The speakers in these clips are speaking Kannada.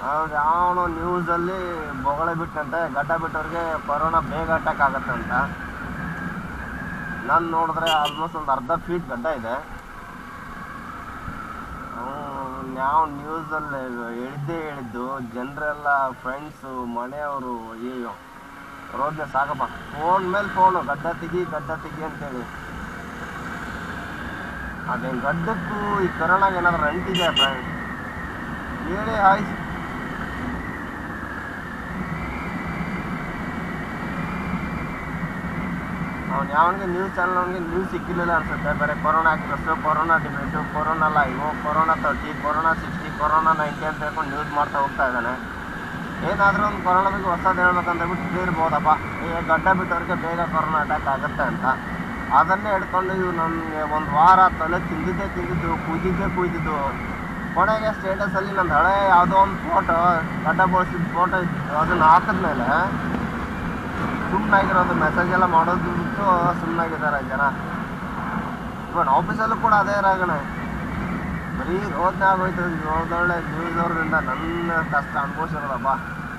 ಅವ್ರು ಯಾವನೋ ನ್ಯೂಸಲ್ಲಿ ಬೊಗಳೆ ಬಿಟ್ಟಂತೆ ಗಡ್ಡ ಬಿಟ್ಟವ್ರಿಗೆ ಕೊರೋನಾ ಬೇಗ ಅಟ್ಯಾಕ್ ಆಗತ್ತೆ ಅಂತ ನಾನು ನೋಡಿದ್ರೆ ಆಲ್ಮೋಸ್ಟ್ ಒಂದು ಅರ್ಧ ಫೀಟ್ ಗಡ್ಡ ಇದೆ ಯಾವ ನ್ಯೂಸಲ್ಲಿ ಹೇಳಿದ್ದೇ ಹೇಳಿದ್ದು ಜನರೆಲ್ಲ ಫ್ರೆಂಡ್ಸು ಮನೆಯವರು ಅಯ್ಯೋ ರೋದ್ನೆ ಸಾಕಪ್ಪ ಫೋನ್ ಮೇಲೆ ಫೋನು ಗಡ್ಡ ತೆಗಿ ಗಡ್ಡ ತೆಗಿ ಅಂತೇಳಿ ಅದೇ ಗಡ್ಡಕ್ಕೂ ಈ ಕರೋನಾಗ ಏನಾದ್ರು ಅಂಟಿದೆ ಫ್ರೆಂಡ್ ಹೇಳಿ ಆಯ್ತು ಅವ್ನು ಯಾವನಿಗೆ ನ್ಯೂಸ್ ಚಾನಲ್ ಅವನಿಗೆ ನ್ಯೂಸ್ ಸಿಕ್ಕಿರಲಿಲ್ಲ ಅನ್ಸುತ್ತೆ ಬೇರೆ ಕೊರೋನಾ ಹಾಕಿರಷ್ಟು corona debate corona live corona thirty corona sixty corona ninety ಅಂತ ಹೇಳ್ಕೊಂಡು ನ್ಯೂಸ್ ಮಾಡ್ತಾ ಹೋಗ್ತಾ ಇದ್ದಾನೆ ಏನಾದರೂ ಒಂದು ಕೊರೋನಾ ಬಗ್ಗೆ ಹೊಸದು ಹೇಳ್ಬೇಕಂತ ಬಿಟ್ಟು ಹೇಳಿರ್ಬೋದಪ್ಪ ಈ ಗಡ್ಡ ಬಿಟ್ಟವ್ರಿಗೆ ಬೇಗ ಕೊರೋನಾ ಅಟ್ಯಾಕ್ ಆಗುತ್ತೆ ಅಂತ ಅದನ್ನೇ ಹಿಡ್ಕೊಂಡು ಇವು ನಮಗೆ ಒಂದು ವಾರ ತಲೆ ತಿಂದಿದ್ದೇ ತಿಂದಿದ್ದು ಕುಯ್ದಿದ್ದೇ ಕುಯ್ದಿದ್ದು ಕೊನೆಗೆ ಸ್ಟೇಟಸಲ್ಲಿ ನಂದು ಹಳೆ ಯಾವುದೋ ಒಂದು ಫೋಟೋ ಗಡ್ಡ ಬೋಳ್ಸಿದ ಫೋಟೋ ಅದನ್ನು ಹಾಕಿದ್ಮೇಲೆ ಸುಮ್ಮನಾಗಿರೋದು ಮೆಸೇಜ್ ಎಲ್ಲ ಮಾಡೋದು ಬಿಟ್ಟು ಸುಮ್ಮನಾಗಿದ್ದಾರೆ ಜನ ಇವನ್ ಆಫೀಸಲ್ಲೂ ಕೂಡ ಅದೇ ರಾಗಣೆ ಬರೀ ರೋದನೆ ಆಗೋಯ್ತು ಒಳ್ಳೊಳ್ಳೆ ನ್ಯೂಸ್ ಅವ್ರಿಂದ ನನ್ನ ಕಷ್ಟ ಅನುಭವಿಸಿರೋದಪ್ಪ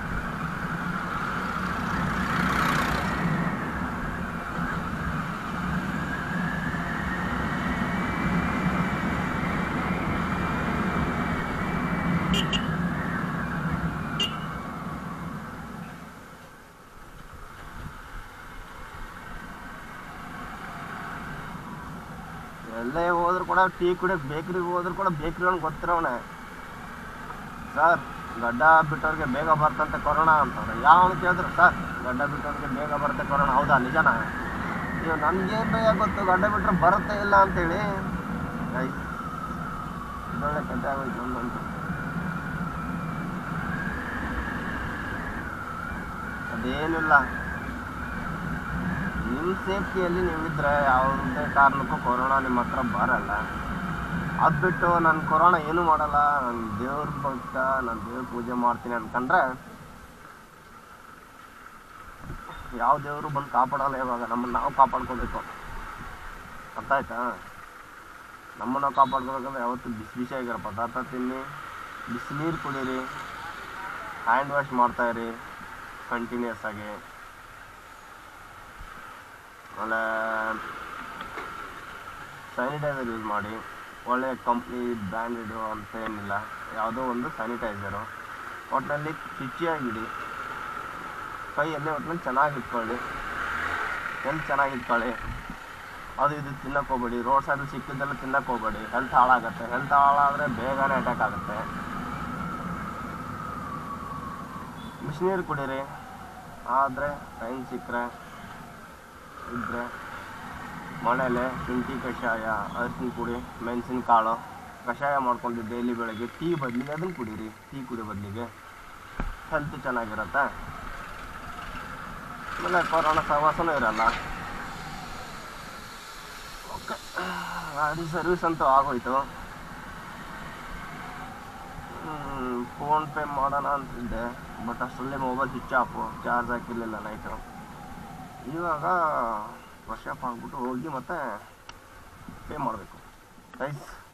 ಎಲ್ಲೇ ಹೋದ್ರು ಕೂಡ ಟೀ ಕುಡಿಯೋಕೆ ಬೇಕ್ರಿಗೆ ಹೋದ್ರು ಕೂಡ ಬೇಕ್ರಿ ಅವ್ನು ಗೊತ್ತಿರೋವನೆ ಸರ್ ಗಡ್ಡ ಬಿಟ್ಟವ್ರಿಗೆ ಬೇಗ ಬರ್ತಂತೆ ಕೊರೋನಾ ಅಂತವ್ರೆ ಯಾವನು ಕೇಳಿದ್ರು ಸರ್ ಗಡ್ಡ ಬಿಟ್ಟವ್ರಿಗೆ ಬೇಗ ಬರುತ್ತೆ ಕೊರೋನಾ ಹೌದಾ ನಿಜನಾ ನೀವು ನನ್ಗೇನು ಭಯ ಗೊತ್ತು ಗಡ್ಡ ಬಿಟ್ರೆ ಬರುತ್ತೆ ಇಲ್ಲ ಅಂತೇಳಿ ಐ ಇದೊಳ್ಳೆ ಕತೆ ಆಗೋಯ್ತು ಒಂದಂತೂ ಅದೇನಿಲ್ಲ ನಿಮ್ಮ ಸೇಫ್ಟಿಯಲ್ಲಿ ನೀವಿದ್ರೆ ಯಾವುದೇ ಕಾರಣಕ್ಕೂ ಕೊರೋನಾ ನಿಮ್ಮ ಹತ್ರ ಬರಲ್ಲ ಅದು ಬಿಟ್ಟು ನಾನು ಕೊರೋನಾ ಏನೂ ಮಾಡಲ್ಲ ನಾನು ದೇವ್ರ ಭಕ್ತ ನಾನು ದೇವ್ರ ಪೂಜೆ ಮಾಡ್ತೀನಿ ಅನ್ಕೊಂಡ್ರೆ ಯಾವ ದೇವರು ಬಂದು ಕಾಪಾಡಲ್ಲ ಇವಾಗ ನಮ್ಮನ್ನು ನಾವು ಕಾಪಾಡ್ಕೋಬೇಕು ಅರ್ಥ ಆಯ್ತಾ ನಮ್ಮನ್ನು ನಾವು ಕಾಪಾಡ್ಕೋಬೇಕಂದ್ರೆ ಯಾವತ್ತೂ ಬಿಸಿ ಬಿಸಿಯಾಗಿರೋ ಪದಾರ್ಥ ತಿನ್ನಿ ಬಿಸಿನೀರು ಕುಡೀರಿ ಹ್ಯಾಂಡ್ ವಾಶ್ ಮಾಡ್ತಾಯಿರಿ ಕಂಟಿನ್ಯೂಸ್ ಆಗಿ ಆಮೇಲೆ ಸ್ಯಾನಿಟೈಸರ್ ಯೂಸ್ ಮಾಡಿ ಒಳ್ಳೆಯ ಕಂಪ್ನಿ ಬ್ರ್ಯಾಂಡೆಡು ಅಂತ ಏನಿಲ್ಲ ಯಾವುದೋ ಒಂದು ಸ್ಯಾನಿಟೈಸರು ಒಟ್ಟಿನಲ್ಲಿ ಶುಚಿಯಾಗಿಡಿ ಕೈಯಲ್ಲೇ ಒಟ್ಟಿನಲ್ಲಿ ಚೆನ್ನಾಗಿ ಇಟ್ಕೊಳ್ಳಿ ಹೆಲ್ತ್ ಚೆನ್ನಾಗಿ ಇಟ್ಕೊಳ್ಳಿ ಅದು ಇದು ತಿನ್ನಕ್ಕೆ ಹೋಗ್ಬೇಡಿ ರೋಡ್ ಸೈಡಲ್ಲಿ ಸಿಕ್ಕಿದ್ದೆಲ್ಲ ತಿನ್ನಕ್ಕೆ ಹೋಗ್ಬೇಡಿ ಹೆಲ್ತ್ ಹಾಳಾಗುತ್ತೆ ಹೆಲ್ತ್ ಹಾಳಾದರೆ ಬೇಗನೆ ಅಟ್ಯಾಕ್ ಆಗುತ್ತೆ ಬಿಸಿನೀರು ಕುಡೀರಿ ಆದರೆ ಟೈಮ್ ಸಿಕ್ಕರೆ ಇದ್ದರೆ ಮನೇಲೆ ಶುಂಠಿ ಕಷಾಯ ಅರಿಶಿನ ಪುಡಿ ಮೆಣಸಿನ ಕಾಳು ಕಷಾಯ ಮಾಡ್ಕೊಂಡು ಡೈಲಿ ಬೆಳಗ್ಗೆ ಟೀ ಬದಲಿಗೆ ಅದನ್ನು ಕುಡೀರಿ ಟೀ ಕುಡಿ ಬದಲಿಗೆ ಹೆಲ್ತ್ ಚೆನ್ನಾಗಿರುತ್ತೆ ಆಮೇಲೆ ಕೊರೋನಾ ಸಹವಾಸನೂ ಇರಲ್ಲ ಓಕೆ ಗಾಡಿ ಸರ್ವಿಸ್ ಅಂತೂ ಆಗೋಯ್ತು ಫೋನ್ ಪೇ ಮಾಡೋಣ ಅಂತಿದ್ದೆ ಬಟ್ ಅಷ್ಟರಲ್ಲಿ ಮೊಬೈಲ್ ಸ್ವಿಚ್ ಆಫು ಚಾರ್ಜ್ ಹಾಕಿರಲಿಲ್ಲ ನೈಟು ಇವಾಗ ವರ್ಷ ಆಗ್ಬಿಟ್ಟು ಹೋಗಿ ಮತ್ತೆ ಪೇ ಮಾಡಬೇಕು ರೈಸ್